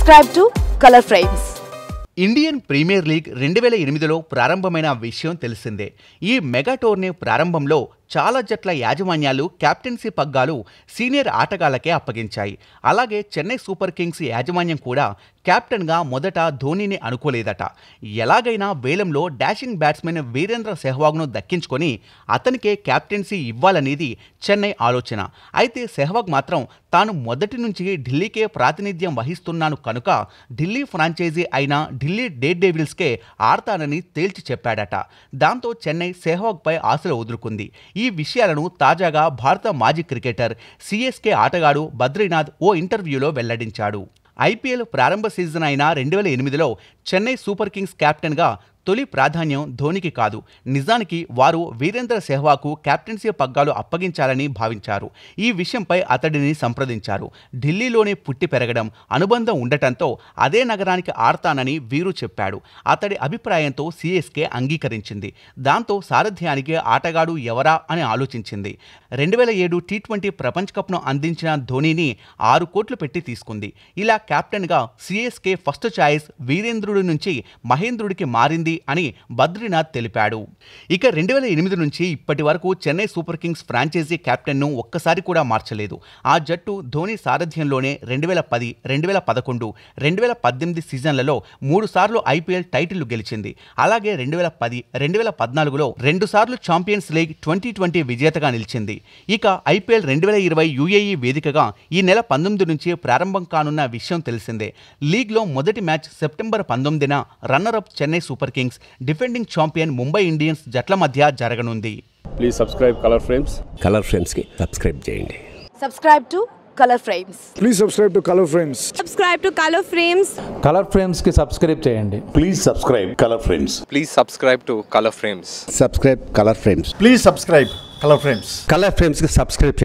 Subscribe to Color Frames. Indian Premier League రెండు వేల ఎనిమిదిలో ప్రారంభమైన విషయం తెలిసిందే ఈ మెగా టోర్నీ ప్రారంభంలో చాలా జట్ల యాజమాన్యాలు కెప్టెన్సీ పగ్గాలు సీనియర్ ఆటగాళ్లకే అప్పగించాయి అలాగే చెన్నై సూపర్ కింగ్స్ యాజమాన్యం కూడా కెప్టెన్గా మొదట ధోనీని అనుకోలేదట ఎలాగైనా వేలంలో డాషింగ్ బ్యాట్స్మెన్ వీరేంద్ర సెహ్వాగ్ను దక్కించుకొని అతనికే కెప్టెన్సీ ఇవ్వాలనేది చెన్నై ఆలోచన అయితే సెహ్వాగ్ మాత్రం తాను మొదటి నుంచి ఢిల్లీకే ప్రాతినిధ్యం వహిస్తున్నాను కనుక ఢిల్లీ ఫ్రాంచైజీ అయిన ఢిల్లీ డేట్ డేవిల్స్కే ఆడతానని తేల్చి చెప్పాడట దాంతో చెన్నై సెహ్వాగ్పై ఆశలు వదులుకుంది ఈ విషయాలను తాజాగా భారత మాజీ క్రికెటర్ సిఎస్కే ఆటగాడు బద్రీనాథ్ ఓ ఇంటర్వ్యూలో వెల్లడించాడు ఐపీఎల్ ప్రారంభ సీజన్ అయిన రెండు వేల ఎనిమిదిలో చెన్నై సూపర్ కింగ్స్ కెప్టెన్గా తొలి ప్రాధాన్యం ధోనికి కాదు నిజానికి వారు వీరేంద్ర సెహ్వాకు కెప్టెన్సీ పగ్గాలు అప్పగించాలని భావించారు ఈ విషయంపై అతడిని సంప్రదించారు ఢిల్లీలోనే పుట్టి పెరగడం అనుబంధం ఉండటంతో అదే నగరానికి ఆడతానని వీరు చెప్పాడు అతడి అభిప్రాయంతో సిఎస్కే అంగీకరించింది దాంతో సారథ్యానికి ఆటగాడు ఎవరా అని ఆలోచించింది రెండు వేల ఏడు టీ ట్వంటీ ప్రపంచ కప్ను అందించిన ధోనీని ఆరు కోట్లు పెట్టి తీసుకుంది ఇలా కెప్టెన్గా సిఎస్కే ఫస్ట్ ఛాయిస్ వీరేంద్రుడి నుంచి మహేంద్రుడికి మారింది అని బద్రీనాథ్ తెలిపాడు ఇక రెండు వేల ఎనిమిది నుంచి ఇప్పటి వరకు చెన్నై సూపర్ కింగ్స్ ఫ్రాంచైజీ కెప్టెన్ను ఒక్కసారి కూడా మార్చలేదు ఆ జట్టు ధోని సారథ్యంలోనే రెండు వేల పది రెండు వేల పదకొండు రెండు వేల పద్దెనిమిది సీజన్లలో మూడు సార్లు ఐపీఎల్ టైటిల్ గెలిచింది అలాగే రెండు వేల పది రెండు వేల పద్నాలుగులో రెండు సార్లు ఛాంపియన్స్ లీగ్ ట్వంటీ ట్వంటీ విజేతగా నిలిచింది ఇక ఐపీఎల్ రెండు వేల ఇరవై యూఏఈ వేదికగా ఈ నెల పంతొమ్మిది నుంచి ప్రారంభం కానున్న విషయం తెలిసిందే లీగ్లో మొదటి మ్యాచ్ సెప్టెంబర్ పంతొమ్మిదిన runner up Chennai Super Kings defending champion Mumbai Indians జట్ల మధ్య జరగనుంది please subscribe Color Frames Color ఫ్రేమ్స్కి సబ్స్క్రైబ్ చేయండి Subscribe to Color Frames. Please subscribe to Color Frames. subscribe to Color Frames Color ఫ్రేమ్స్కి సబ్స్క్రైబ్ చేయండి Please subscribe Color Frames. Please subscribe to Color Frames. Subscribe Color Frames Please subscribe Color Frames. Color ఫ్రేమ్స్కి subscribe